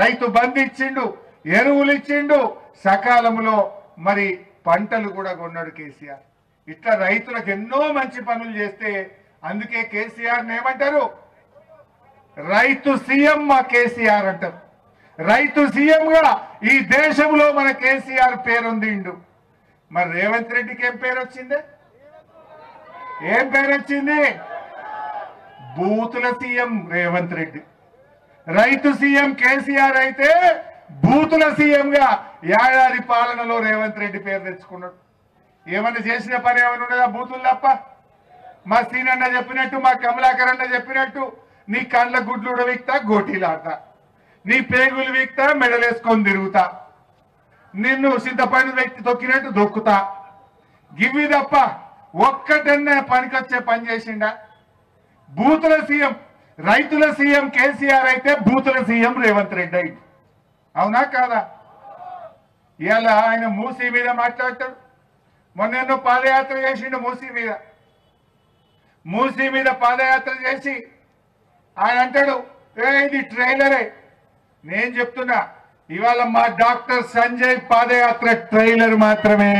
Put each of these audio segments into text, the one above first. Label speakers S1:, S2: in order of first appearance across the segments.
S1: రైతు బంధు ఇచ్చిండు ఎరువులు ఇచ్చిండు సకాలంలో మరి పంటలు కూడా కొన్నాడు కేసీఆర్ ఇట్లా రైతులకు ఎన్నో మంచి పనులు చేస్తే అందుకే కేసీఆర్ ఏమంటారు రైతు సీఎం మా కేసీఆర్ అంటారు రైతు సీఎం గా ఈ దేశంలో మన కేసీఆర్ పేరొందిండు మరి రేవంత్ రెడ్డికి ఏం పేరు వచ్చింది ఏం పేరు వచ్చింది బూతుల సీఎం రేవంత్ రెడ్డి రైతు సీఎం కేసీఆర్ అయితే బూతుల సీఎం గా ఏడాది పాలనలో రేవంత్ రెడ్డి పేరు తెచ్చుకున్నాడు ఏమన్నా చేసిన పని ఏమైనా ఉన్నదా బూతులు తప్ప మా సీనన్న చెప్పినట్టు మా కమలాకర్ అన్న చెప్పినట్టు నీ కండ్ల గుడ్లు ఉడవిక్తా గోటీలాడతా నీ పేగులు వీక్తా మెడలేసుకొని తిరుగుతా నిన్ను చింతపండు వ్యక్తి తొక్కినట్టు దొక్కుతా గివి తప్ప ఒక్కటన్నా పనికొచ్చే పని చేసిండా బూతుల సీఎం రైతుల సీఎం కేసీఆర్ అయితే బూతుల సీఎం రేవంత్ రెడ్డి అయింది అవునా కాదా ఇవాళ ఆయన మూసీ మీద మాట్లాడతాడు మొన్న పాదయాత్ర చేసిండు మూసీ మీద మూసీ మీద పాదయాత్ర చేసి ఆయన అంటాడు ఏ ఇది ట్రైలరే నేను చెప్తున్నా ఇవాళ మా డాక్టర్ సంజయ్ పాదయాత్ర ట్రైలర్ మాత్రమే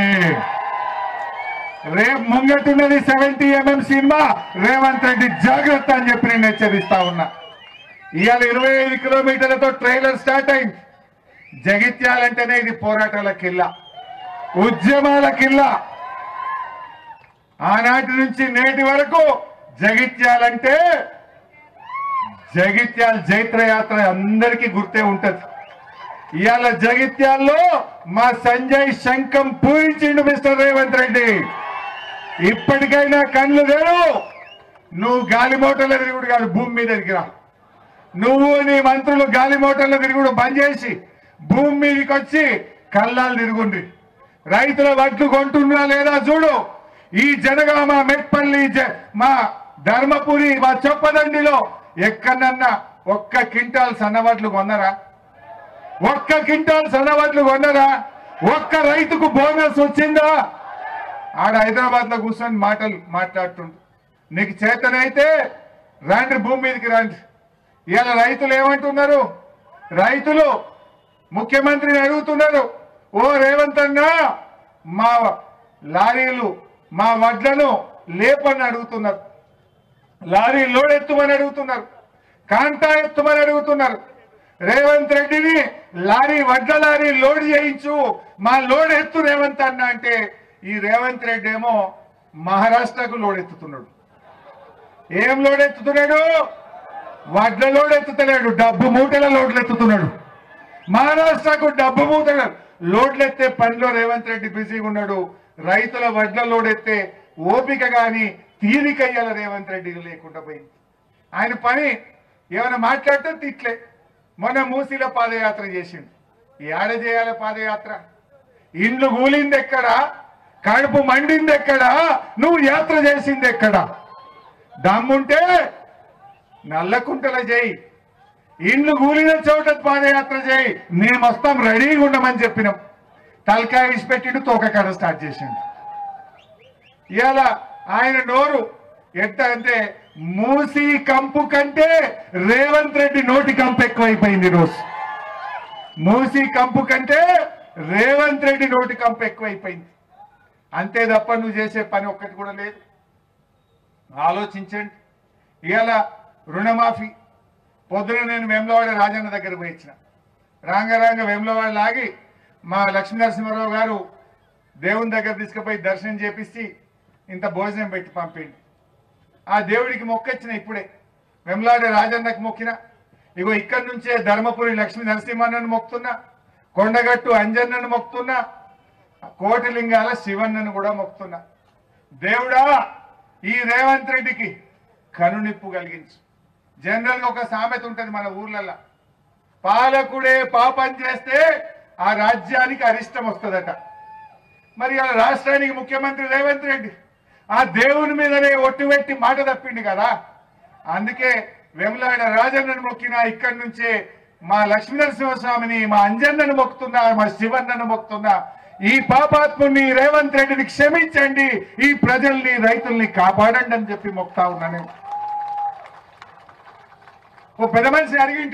S1: రేపు ముంగటున్నది seventy MM cinema Revanth Reddy జాగ్రత్త అని చెప్పి నేను హెచ్చరిస్తా ఉన్నా ఇవాళ ఇరవై ఐదు కిలోమీటర్లతో ట్రైలర్ స్టార్ట్ అయింది జగిత్యాలంటేనే ఇది పోరాటాల కిల్ల ఉద్యమాల కిల్ల ఆనాటి నుంచి నేటి వరకు జగిత్యాలంటే జగిత్యాల జైత్ర యాత్ర అందరికీ గుర్తే ఉంటది ఇవాళ జగిత్యాల్లో మా సంజయ్ శంఖం పూరించిండు మిస్టర్ రేవంత్ రెడ్డి ఇప్పటికైనా కళ్ళు తెరు నువ్వు గాలి మోటార్ల తిరుగుడు కాదు భూమి మీద దిగిరా నువ్వు నీ మంత్రులు గాలి మోటార్ల తిరుగుడు బంద్ చేసి భూమి మీదకి వచ్చి కళ్ళాలు తిరుగుండ్రి రైతుల వడ్లు కొంటున్నా లేదా చూడు ఈ జనగామ మెట్పల్లి జ- మా ధర్మపురి మా చొప్పదండిలో ఎక్కడన్నా ఒక్క క్వింటాల్ సన్నవడ్లు కొన్నరా ఒక్క క్వింటాల్ సన్నవడ్లు కొన్నరా ఒక్క రైతుకు బోనస్ వచ్చిందా ఆడ హైదరాబాద్ లో కూర్చొని మాటలు మాట్లాడుతుండు నీకు చేతనైతే రండి భూమి మీదకి రండి ఇవాళ రైతులు ఏమంటున్నారు రైతులు ముఖ్యమంత్రిని అడుగుతున్నారు ఓ రేవంత్ అన్న మా లారీలు మా వడ్లను లేపని అడుగుతున్నారు లారీ లోడ్ ఎత్తుమని అడుగుతున్నారు కాంటా ఎత్తుమని అడుగుతున్నారు రేవంత్ రెడ్డిని లారీ వడ్ల లారీ లోడ్ చేయించు మా లోడ్ ఎత్తు రేవంత్ అన్న అంటే ఈ రేవంత్ రెడ్డి ఏమో మహారాష్ట్రకు లోడ్ ఎత్తుతున్నాడు ఏం లోడ్ ఎత్తుతున్నాడు వడ్ల లోడ్ ఎత్తుతలేడు డబ్బు మూటల లోడ్లు ఎత్తుతున్నాడు మహారాష్ట్రకు డబ్బు మూటల లోడ్లు ఎత్తే పనిలో రేవంత్ రెడ్డి బిజీగా ఉన్నాడు రైతుల వడ్ల లోడ్ ఎత్తే ఓపిక గాని తీరిక ఇయ్యాల రేవంత్ రెడ్డికి లేకుండా పోయింది ఆయన పని ఏమైనా మాట్లాడితే తిట్లే మొన్న మూసీలో పాదయాత్ర చేసిండు ఏడ చేయాలి పాదయాత్ర ఇండ్లు కూలింది ఎక్కడా కడుపు మండింది ఎక్కడా నువ్వు యాత్ర చేసింది ఎక్కడా దమ్ముంటే నల్లకుంటల చేయి ఇండ్లు కూలిన చోట పాదయాత్ర చేయి మేము వస్తాం రెడీగా ఉండమని చెప్పినాం తలకాయ విసిపెట్టిండు తోకకాడ స్టార్ట్ చేసిండు ఇవాళ ఆయన నోరు ఎట్ట అంటే మూసి కంపు కంటే రేవంత్ రెడ్డి నోటి కంపు ఎక్కువైపోయింది ఈరోజు మూసి కంపు కంటే రేవంత్ రెడ్డి నోటి కంపు ఎక్కువైపోయింది అంతే తప్ప నువ్వు చేసే పని ఒక్కటి కూడా లేదు ఆలోచించండి ఇవాళ రుణమాఫీ పొద్దున నేను వేములవాడ రాజన్న దగ్గర పోయి ఇచ్చిన రాంగ రాంగ వేములవాడ లాగి మా లక్ష్మీ నరసింహారావు గారు దేవుని దగ్గర తీసుకుపోయి దర్శనం చేపిస్తే ఇంత భోజనం పెట్టి పంపిండి ఆ దేవుడికి మొక్కొచ్చిన ఇప్పుడే వెమ్లాడ రాజన్నకు మొక్కిన ఇగో ఇక్కడి నుంచే ధర్మపురి లక్ష్మీ నరసింహన్నను మొక్కుతున్నా కొండగట్టు అంజన్నను మొక్కుతున్నా కోటిలింగాల శివన్నను కూడా మొక్కుతున్నా దేవుడా ఈ రేవంత్ రెడ్డికి కనునిప్పు కలిగించు జనరల్ గా ఒక సామెత ఉంటది మన ఊర్లలో పాలకుడే పాపం చేస్తే ఆ రాజ్యానికి అరిష్టం వస్తుందట మరి అలా రాష్ట్రానికి ముఖ్యమంత్రి రేవంత్ రెడ్డి ఆ దేవుని మీదనే ఒట్టు పెట్టి మాట తప్పిండు కదా అందుకే వెములాడ రాజన్నను మొక్కిన ఇక్కడి నుంచే మా లక్ష్మీనరసింహస్వామిని మా అంజన్నను మొక్కుతున్నా మా శివన్నను మొక్కుతున్నా ఈ పాపాత్ముని రేవంత్ రెడ్డిని క్షమించండి ఈ ప్రజల్ని రైతుల్ని కాపాడండి అని చెప్పి మొక్తా ఉన్నా నేను ఓ పెద్ద మనిషి అడిగింటి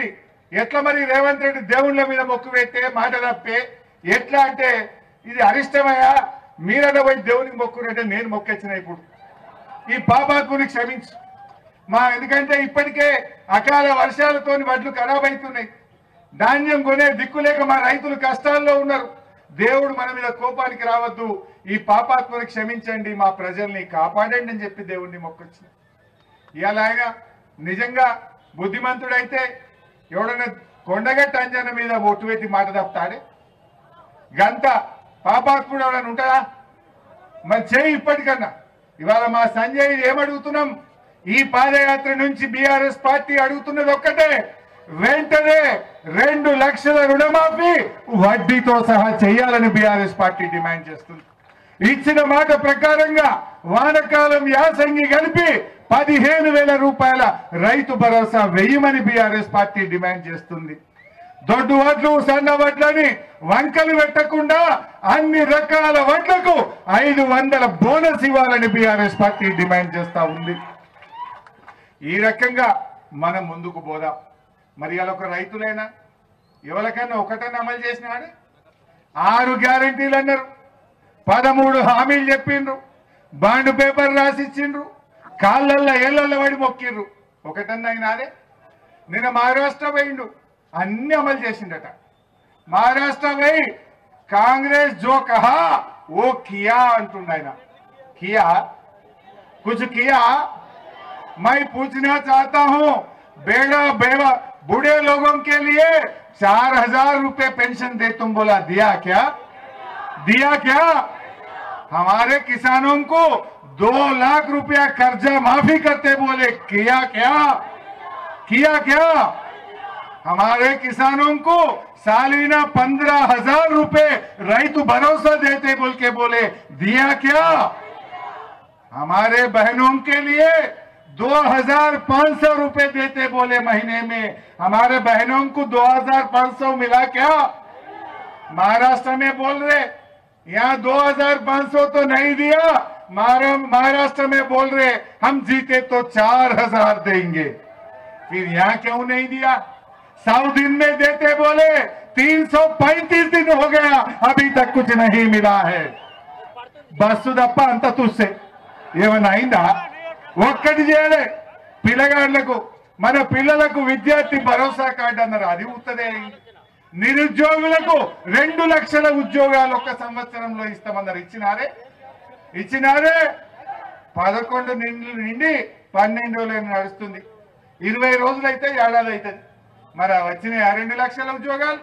S1: ఎట్లా మరి రేవంత్ రెడ్డి దేవుళ్ళ మీద మొక్కు పెట్టే మాట తప్పే ఎట్లా అంటే ఇది అరిష్టమయ్యా మీరన్న పోయి దేవునికి మొక్కునంటే నేను మొక్కొచ్చిన ఇప్పుడు ఈ పాపాత్ముని క్షమించు మా ఎందుకంటే ఇప్పటికే అకాల వర్షాలతో వడ్లు ఖరాబ్ అవుతున్నాయి ధాన్యం కొనే దిక్కు లేక మా రైతులు కష్టాల్లో ఉన్నారు దేవుడు మన మీద కోపానికి రావద్దు ఈ పాపాత్మని క్షమించండి మా ప్రజల్ని కాపాడండి అని చెప్పి దేవుడిని మొక్కొచ్చింది ఇవాళ ఆయన నిజంగా బుద్ధిమంతుడైతే ఎవడన్నా కొండగట్ట అంజన మీద ఒట్టు పెట్టి మాట తప్పుతాడే గంత పాపాత్ముడు ఎవడన్నా ఉంటాడా మరి చేయి ఇప్పటికన్నా ఇవాళ మా సంజయ్ ఏమడుగుతున్నాం ఈ పాదయాత్ర నుంచి బీఆర్ఎస్ పార్టీ అడుగుతున్నది ఒక్కటే వెంటనే రెండు లక్షల రుణమాఫీ వడ్డీతో సహా చేయాలని బీఆర్ఎస్ పార్టీ డిమాండ్ చేస్తుంది ఇచ్చిన మాట ప్రకారంగా వానకాలం యాసంగి కలిపి పదిహేను వేల రూపాయల రైతు భరోసా వెయ్యమని బీఆర్ఎస్ పార్టీ డిమాండ్ చేస్తుంది దొడ్డు వడ్లు సన్న వడ్లని వంకలు పెట్టకుండా అన్ని రకాల వడ్లకు ఐదు వందల బోనస్ ఇవ్వాలని బీఆర్ఎస్ పార్టీ డిమాండ్ చేస్తా ఉంది ఈ రకంగా మనం ముందుకు పోదాం మరి అలా ఒక రైతులైనా ఎవరికైనా ఒకటన్నా అమలు చేసినాడు ఆరు గ్యారంటీలు అన్నారు పదమూడు హామీలు చెప్పిండ్రు బాండ్ పేపర్ రాసిచ్చిండ్రు కాళ్ళల్లో ఏళ్ళల్లో పడి మొక్కిండ్రు ఒకటన్నా అయినాదే నిన్న మహారాష్ట్ర పోయిండు అన్ని అమలు చేసిండట మహారాష్ట్ర పోయి కాంగ్రెస్ జో కహా ఓ కియా అంటుండ ఆయన కియా कुछ किया मैं पूछना चाहता हूँ बेड़ा बेवा बूढ़े लोगों के लिए चार हजार रुपए पेंशन दे तुम बोला दिया क्या दिया क्या हमारे किसानों को दो लाख रुपया कर्जा माफी करते बोले किया क्या किया क्या हमारे किसानों को सालीना पंद्रह हजार रुपए रईतु भरोसा देते बोल के बोले दिया क्या हमारे बहनों के लिए दो हजार पाँच सौ रुपए देते बोले महीने में हमारे बहनों को दो हजार पाँच सौ मिला क्या महाराष्ट्र में बोल रहे यहाँ दो हजार पाँच सौ तो नहीं दिया महारा- महाराष्ट्र में बोल रहे हम जीते तो चार हजार देंगे फिर यहाँ क्यों नहीं दिया सौ दिन में देते बोले तीन सौ पैंतीस दिन हो गया अभी तक कुछ नहीं मिला है బస్సు తప్ప అంత తుస్సే ఏమన్నా అయిందా ఒక్కటి చేయలే పిల్లగాళ్లకు మన పిల్లలకు విద్యార్థి భరోసా కార్డు అన్నారు అది ఉత్తదే అయింది నిరుద్యోగులకు రెండు లక్షల ఉద్యోగాలు ఒక్క సంవత్సరంలో ఇస్తామన్నారు ఇచ్చినారే ఇచ్చినారే పదకొండు నిండి నిండి పన్నెండు రోజులు నడుస్తుంది ఇరవై రోజులైతే ఏడాది అవుతుంది మరి ఆ వచ్చిన ఆ రెండు లక్షల ఉద్యోగాలు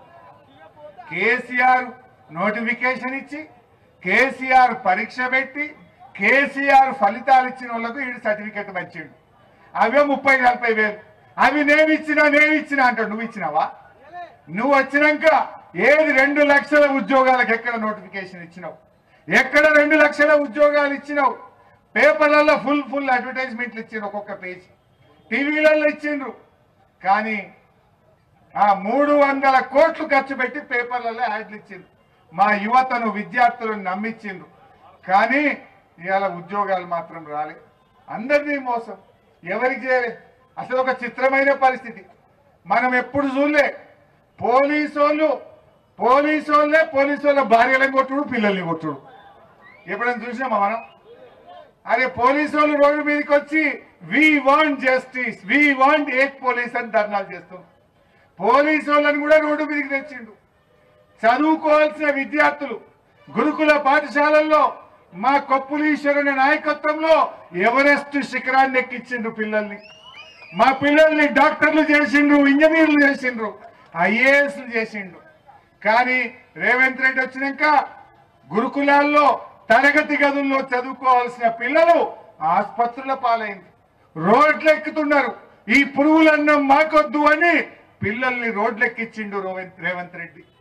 S1: కేసీఆర్ నోటిఫికేషన్ ఇచ్చి కేసీఆర్ పరీక్ష పెట్టి కేసీఆర్ ఫలితాలు ఇచ్చిన వాళ్ళకు ఈ సర్టిఫికెట్ వచ్చిండు అవే ముప్పై నలభై వేలు అవి నేను ఇచ్చినా నేను ఇచ్చినా అంటాడు నువ్వు ఇచ్చినావా నువ్వు వచ్చినాక ఏది రెండు లక్షల ఉద్యోగాలకు ఎక్కడ నోటిఫికేషన్ ఇచ్చినావు ఎక్కడ రెండు లక్షల ఉద్యోగాలు ఇచ్చినావు పేపర్లలో ఫుల్ ఫుల్ అడ్వర్టైజ్మెంట్లు ఇచ్చిండ్రు ఒక్కొక్క పేజీ టీవీలలో ఇచ్చిండ్రు కానీ ఆ మూడు వందల కోట్లు ఖర్చు పెట్టి పేపర్లలో యాడ్లు ఇచ్చిండ్రు మా యువతను విద్యార్థులను నమ్మించిండ్రు కానీ ఇవాళ ఉద్యోగాలు మాత్రం రాలే అందరినీ మోసం ఎవరికి చేయలే అసలు ఒక చిత్రమైన పరిస్థితి మనం ఎప్పుడు చూడలే పోలీసు వాళ్ళు పోలీసు వాళ్ళే పోలీసు వాళ్ళ భార్యలను కొట్టుడు పిల్లల్ని కొట్టుడు ఎప్పుడైనా చూసినామా మనం అరే పోలీసు వాళ్ళు రోడ్డు మీదకి వచ్చి we want justice we want ఏక్ పోలీస్ అని ధర్నాలు చేస్తాం పోలీసు వాళ్ళని కూడా రోడ్డు మీదకి తెచ్చిండు చదువుకోవాల్సిన విద్యార్థులు గురుకుల పాఠశాలల్లో మా కొప్పులీశ్వరుని నాయకత్వంలో ఎవరెస్ట్ శిఖరాన్ని ఎక్కించిండ్రు పిల్లల్ని మా పిల్లల్ని డాక్టర్లు చేసిండ్రు ఇంజనీర్లు చేసిండ్రు ఐఏఎస్లు చేసిండ్రు కానీ రేవంత్ రెడ్డి వచ్చినాక గురుకులాల్లో తరగతి గదుల్లో చదువుకోవాల్సిన పిల్లలు ఆసుపత్రుల పాలైంది రోడ్లు ఎక్కుతున్నారు ఈ పురుగులన్నం మాకొద్దు అని పిల్లల్ని రోడ్లెక్కిచ్చిండు రేవంత్ రేవంత్ రెడ్డి